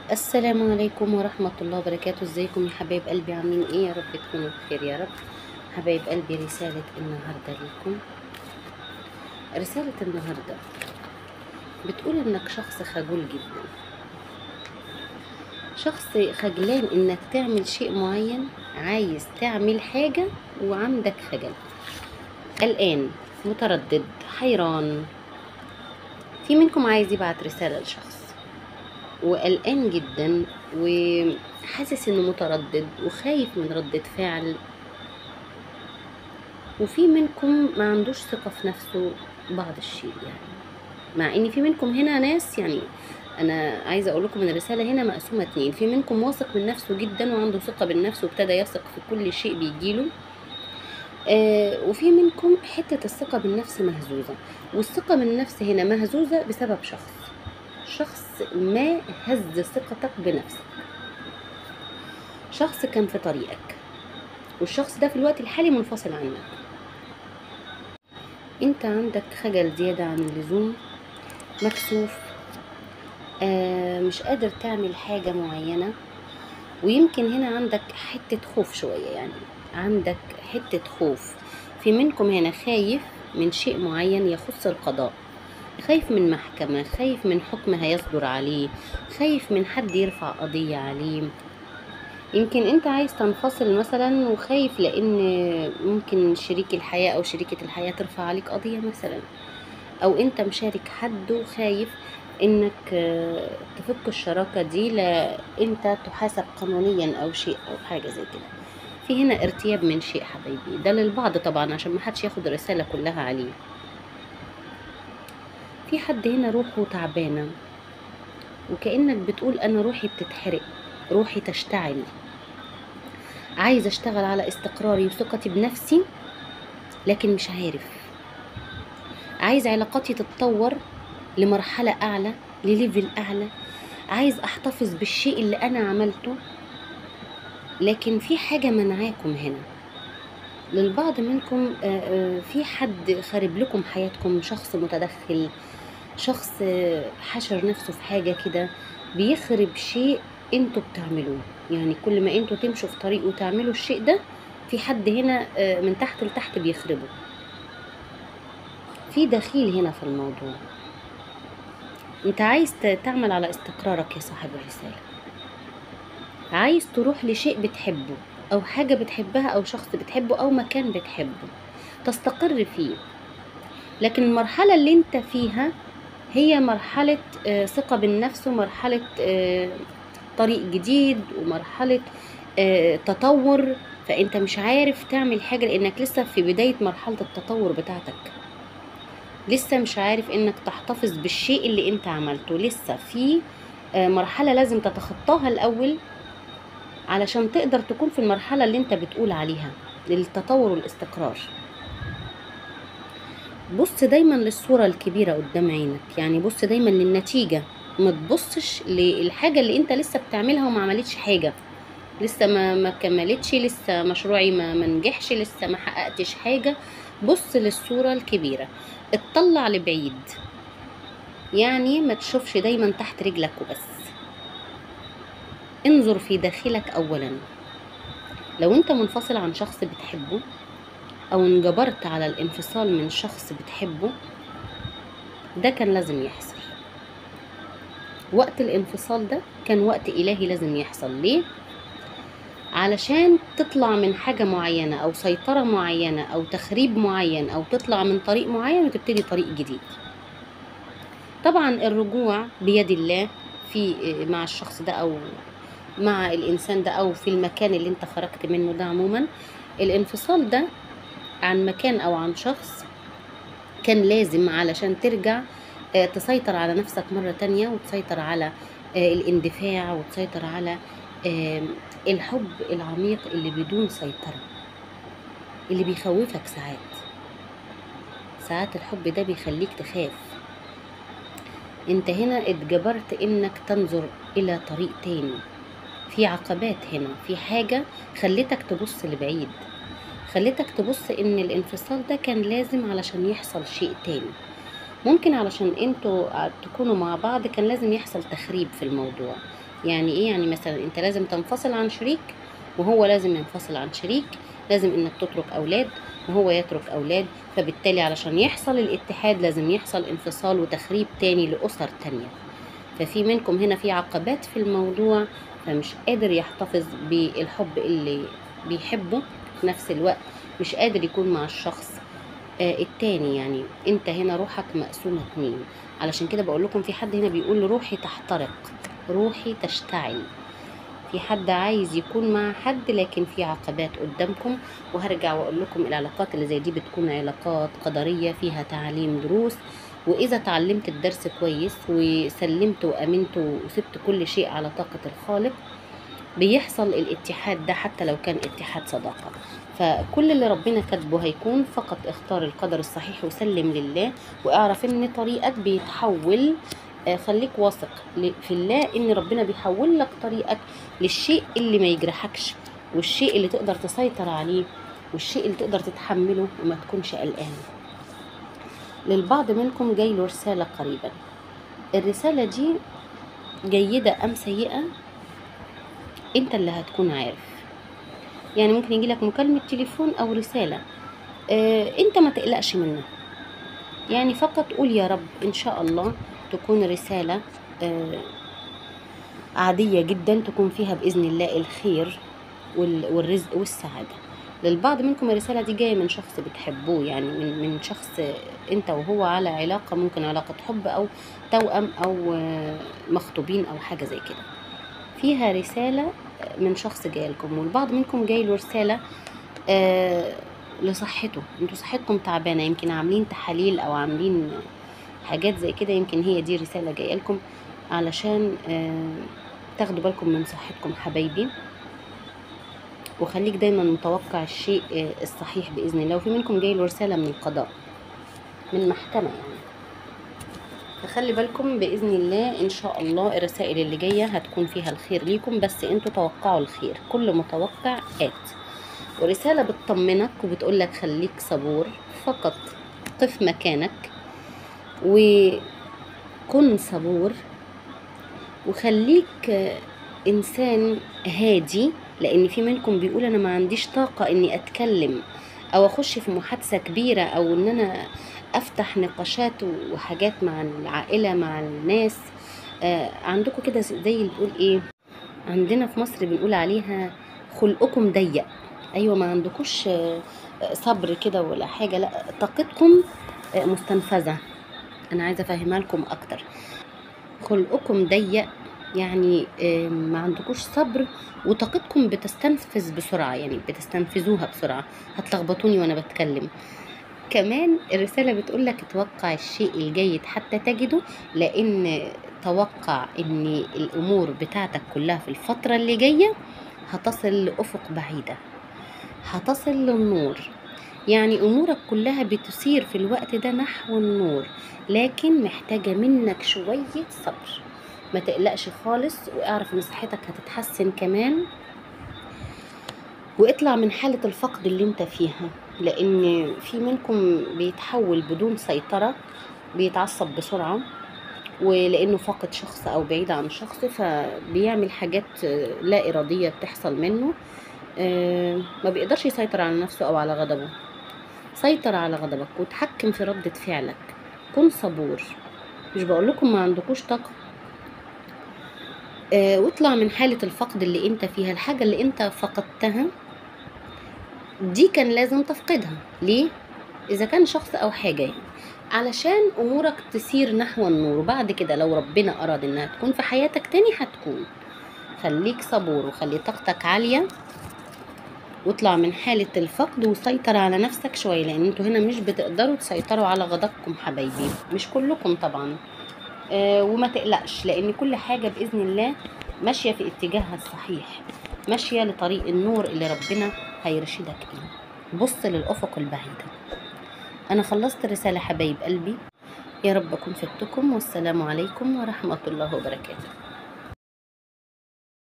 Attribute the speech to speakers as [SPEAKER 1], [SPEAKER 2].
[SPEAKER 1] السلام عليكم ورحمة الله وبركاته ازيكم يا حبايب قلبي عاملين ايه يا رب تكونوا بخير يا رب حبايب قلبي رسالة النهاردة ليكم رسالة النهاردة بتقول انك شخص خجول جدا شخص خجلان انك تعمل شيء معين عايز تعمل حاجة وعندك خجل قلقان متردد حيران في منكم عايز يبعت رسالة لشخص وقلقان جدا وحاسس انه متردد وخايف من ردة فعل وفي منكم ما عندوش ثقة في نفسه بعض الشيء يعني مع ان في منكم هنا ناس يعني انا عايزه اقول لكم ان الرساله هنا مقسومه اتنين في منكم واثق من نفسه جدا وعنده ثقه بالنفس وابتدى يثق في كل شيء بيجيله آه وفي منكم حته الثقه بالنفس مهزوزه والثقه بالنفس هنا مهزوزه بسبب شخص شخص ما هز ثقتك بنفسك شخص كان في طريقك والشخص ده في الوقت الحالي منفصل عنك انت عندك خجل زيادة عن اللزوم مكسوف آه مش قادر تعمل حاجة معينة ويمكن هنا عندك حتة خوف شوية يعني عندك حتة خوف في منكم هنا خايف من شيء معين يخص القضاء خايف من محكمة خايف من حكم هيصدر عليه خايف من حد يرفع قضية عليه يمكن انت عايز تنفصل مثلا وخايف لان ممكن شريك الحياة او شريكة الحياة ترفع عليك قضية مثلا او انت مشارك حد وخايف انك تفك الشراكة دي لا انت تحاسب قانونيا او شيء او حاجة زي كده في هنا ارتياب من شيء حبايبي ده للبعض طبعا عشان محدش ياخد الرسالة كلها عليه في حد هنا روحه تعبانة وكأنك بتقول أنا روحي بتتحرق روحي تشتعل عايز أشتغل على استقراري وثقتي بنفسي لكن مش عارف عايز علاقاتي تتطور لمرحلة أعلى لليفل أعلى عايز أحتفظ بالشيء اللي أنا عملته لكن في حاجة منعاكم هنا للبعض منكم في حد خارب لكم حياتكم شخص متدخل شخص حشر نفسه في حاجة كده بيخرب شيء انتوا بتعملوه يعني كل ما انتوا تمشوا في طريق وتعملوا الشيء ده في حد هنا من تحت لتحت بيخربه في دخيل هنا في الموضوع انت عايز تعمل على استقرارك يا صاحب الرسالة عايز تروح لشيء بتحبه او حاجة بتحبها او شخص بتحبه او مكان بتحبه تستقر فيه لكن المرحلة اللي انت فيها هي مرحلة ثقة بالنفس ومرحلة طريق جديد ومرحلة تطور فانت مش عارف تعمل حاجة لانك لسه في بداية مرحلة التطور بتاعتك لسه مش عارف انك تحتفظ بالشيء اللي انت عملته لسه في مرحلة لازم تتخطاها الاول علشان تقدر تكون في المرحلة اللي انت بتقول عليها للتطور والاستقرار بص دايما للصورة الكبيرة قدام عينك يعني بص دايما للنتيجة ما تبصش للحاجة اللي انت لسه بتعملها وما عملتش حاجة لسه ما ما كملتش لسه مشروعي ما منجحش لسه ما حققتش حاجة بص للصورة الكبيرة اطلع لبعيد يعني ما تشوفش دايما تحت رجلك وبس انظر في داخلك اولا لو انت منفصل عن شخص بتحبه او انجبرت على الانفصال من شخص بتحبه ده كان لازم يحصل وقت الانفصال ده كان وقت الهي لازم يحصل ليه علشان تطلع من حاجة معينة او سيطرة معينة او تخريب معين او تطلع من طريق معين وتبتدي طريق جديد طبعا الرجوع بيد الله في مع الشخص ده او مع الانسان ده او في المكان اللي انت خرجت منه ده عموما الانفصال ده عن مكان او عن شخص كان لازم علشان ترجع تسيطر على نفسك مرة تانية وتسيطر على الاندفاع وتسيطر على الحب العميق اللي بدون سيطرة اللي بيخوفك ساعات ساعات الحب ده بيخليك تخاف انت هنا اتجبرت انك تنظر الى طريق تاني في عقبات هنا في حاجة خلتك تبص لبعيد خلتك تبص ان الانفصال ده كان لازم علشان يحصل شيء تاني ممكن علشان انتوا تكونوا مع بعض كان لازم يحصل تخريب في الموضوع يعني ايه يعني مثلا انت لازم تنفصل عن شريك وهو لازم ينفصل عن شريك لازم انك تترك اولاد وهو يترك اولاد فبالتالي علشان يحصل الاتحاد لازم يحصل انفصال وتخريب تاني لاسر تانية ففي منكم هنا في عقبات في الموضوع فمش قادر يحتفظ بالحب اللي بيحبه في نفس الوقت مش قادر يكون مع الشخص آه التاني يعني انت هنا روحك مقسومة اتنين علشان كده بقول لكم في حد هنا بيقول روحي تحترق روحي تشتعل في حد عايز يكون مع حد لكن في عقبات قدامكم وهرجع واقول لكم العلاقات اللي زي دي بتكون علاقات قدرية فيها تعليم دروس واذا تعلمت الدرس كويس وسلمت وامنت وسبت كل شيء على طاقة الخالق بيحصل الاتحاد ده حتى لو كان اتحاد صداقة فكل اللي ربنا كاتبه هيكون فقط اختار القدر الصحيح وسلم لله واعرف ان طريقك بيتحول آه، خليك واثق ل- في الله ان ربنا بيحول لك طريقك للشيء اللي ما يجرحكش والشيء اللي تقدر تسيطر عليه والشيء اللي تقدر تتحمله وما تكونش قلقان للبعض منكم جاي له رسالة قريبا الرسالة دي جيدة أم سيئة انت اللي هتكون عارف يعني ممكن يجي لك مكالمة تليفون أو رسالة اه انت ما تقلقش منها يعني فقط قول يا رب إن شاء الله تكون رسالة اه عادية جدا تكون فيها بإذن الله الخير وال- والرزق والسعادة للبعض منكم الرسالة دي جاية من شخص بتحبوه يعني من من شخص انت وهو على علاقة ممكن علاقة حب أو توأم أو آه، مخطوبين أو حاجة زي كده فيها رسالة من شخص جاي لكم والبعض منكم جاي له رسالة آه لصحته انتوا صحتكم تعبانة يمكن عاملين تحاليل أو عاملين حاجات زي كده يمكن هي دي رسالة جاية لكم علشان آه تاخدوا بالكم من صحتكم حبايبي وخليك دايما متوقع الشيء آه، الصحيح بإذن الله وفي منكم جاي له رسالة من القضاء من محكمة يعني فخلي بالكم بإذن الله إن شاء الله الرسائل اللي جاية هتكون فيها الخير ليكم بس انتوا توقعوا الخير كل متوقع آت ورسالة بتطمنك وبتقولك خليك صبور فقط قف مكانك وكن صبور وخليك آه، إنسان هادي لأن في منكم بيقول أنا ما عنديش طاقة إني أتكلم أو أخش في محادثة كبيرة أو إن أنا أفتح نقاشات وحاجات مع العائلة مع الناس آه عندكم كده زي اللي بتقول إيه عندنا في مصر بنقول عليها خلقكم ضيق أيوة ما عندكوش آه، آه، صبر كده ولا حاجة لا طاقتكم آه، مستنفذة أنا عايزة أفهمها لكم أكتر خلقكم ضيق يعني آه، ما عندكوش صبر وطاقتكم بتستنفذ بسرعة يعني بتستنفذوها بسرعة هتلخبطوني وأنا بتكلم كمان الرسالة بتقولك توقع الشيء الجيد حتى تجده لأن توقع إن الأمور بتاعتك كلها في الفترة اللي جاية هتصل لأفق بعيدة هتصل للنور يعني أمورك كلها بتسير في الوقت ده نحو النور لكن محتاجة منك شوية صبر ما تقلقش خالص واعرف ان صحتك هتتحسن كمان واطلع من حالة الفقد اللي انت فيها لان في منكم بيتحول بدون سيطرة بيتعصب بسرعة ولانه فاقد شخص او بعيد عن شخص فبيعمل حاجات لا ارادية بتحصل منه آه، ما بيقدرش يسيطر على نفسه او على غضبه سيطر على غضبك وتحكم في ردة فعلك كن صبور مش بقول لكم ما عندكوش طاقة آه، واطلع من حالة الفقد اللي انت فيها الحاجة اللي انت فقدتها دي كان لازم تفقدها ليه اذا كان شخص او حاجة يعني علشان امورك تسير نحو النور وبعد كده لو ربنا اراد انها تكون في حياتك تاني هتكون خليك صبور وخلي طاقتك عالية واطلع من حالة الفقد وسيطر على نفسك شوية لان انتوا هنا مش بتقدروا تسيطروا على غضبكم حبايبي مش كلكم طبعا آه، وما تقلقش لان كل حاجة بإذن الله ماشية في اتجاهها الصحيح ماشية لطريق النور اللي ربنا هيرشدك إليه بص للأفق البعيدة أنا خلصت الرسالة حبايب قلبي يا رب أكون فدتكم والسلام عليكم ورحمة الله وبركاته